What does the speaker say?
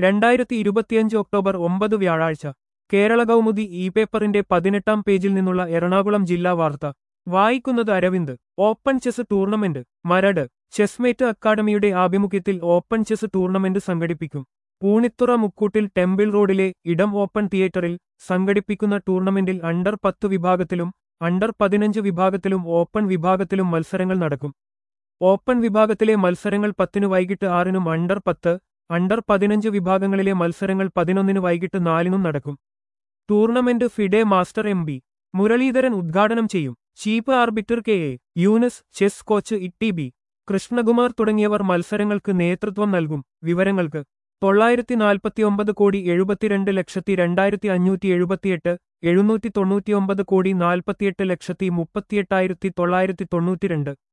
രണ്ടായിരത്തി ഇരുപത്തിയഞ്ച് ഒക്ടോബർ ഒമ്പത് വ്യാഴാഴ്ച കേരള കൗമുദി ഇ പേപ്പറിന്റെ പതിനെട്ടാം പേജിൽ നിന്നുള്ള എറണാകുളം ജില്ലാ വാർത്ത വായിക്കുന്നത് Aravind open chess tournament Maradu Chessmate അക്കാദമിയുടെ ആഭിമുഖ്യത്തിൽ ഓപ്പൺ ചെസ് ടൂർണമെന്റ് സംഘടിപ്പിക്കും പൂണിത്തുറ മുക്കൂട്ടിൽ ടെമ്പിൾ റോഡിലെ ഇടം ഓപ്പൺ തിയേറ്ററിൽ സംഘടിപ്പിക്കുന്ന ടൂർണമെന്റിൽ അണ്ടർ പത്ത് വിഭാഗത്തിലും അണ്ടർ പതിനഞ്ച് വിഭാഗത്തിലും ഓപ്പൺ വിഭാഗത്തിലും മത്സരങ്ങൾ നടക്കും ഓപ്പൺ വിഭാഗത്തിലെ മത്സരങ്ങൾ പത്തിന് വൈകിട്ട് ആറിനും അണ്ടർ പത്ത് അണ്ടർ പതിനഞ്ച് വിഭാഗങ്ങളിലെ മത്സരങ്ങൾ പതിനൊന്നിന് വൈകിട്ട് നാലിനും നടക്കും tournament FIDE master M B Muraleedharan ഉദ്ഘാടനം ചെയ്യും chief arbiter K A Yunus chess coach Itty B Krishnakumar തുടങ്ങിയവർ മത്സരങ്ങൾക്ക് നേതൃത്വം നൽകും വിവരങ്ങൾക്ക് തൊള്ളായിരത്തി നാൽപ്പത്തിയൊമ്പത് കോടി എഴുപത്തിരണ്ട് ലക്ഷത്തി രണ്ടായിരത്തി അഞ്ഞൂറ്റി എഴുപത്തിയെട്ട് എഴുന്നൂറ്റി തൊണ്ണൂറ്റിയൊമ്പത് കോടി നാൽപ്പത്തിയെട്ട് ലക്ഷത്തി മുപ്പത്തിയെട്ടായിരത്തി തൊള്ളായിരത്തി തൊണ്ണൂറ്റിരണ്ട്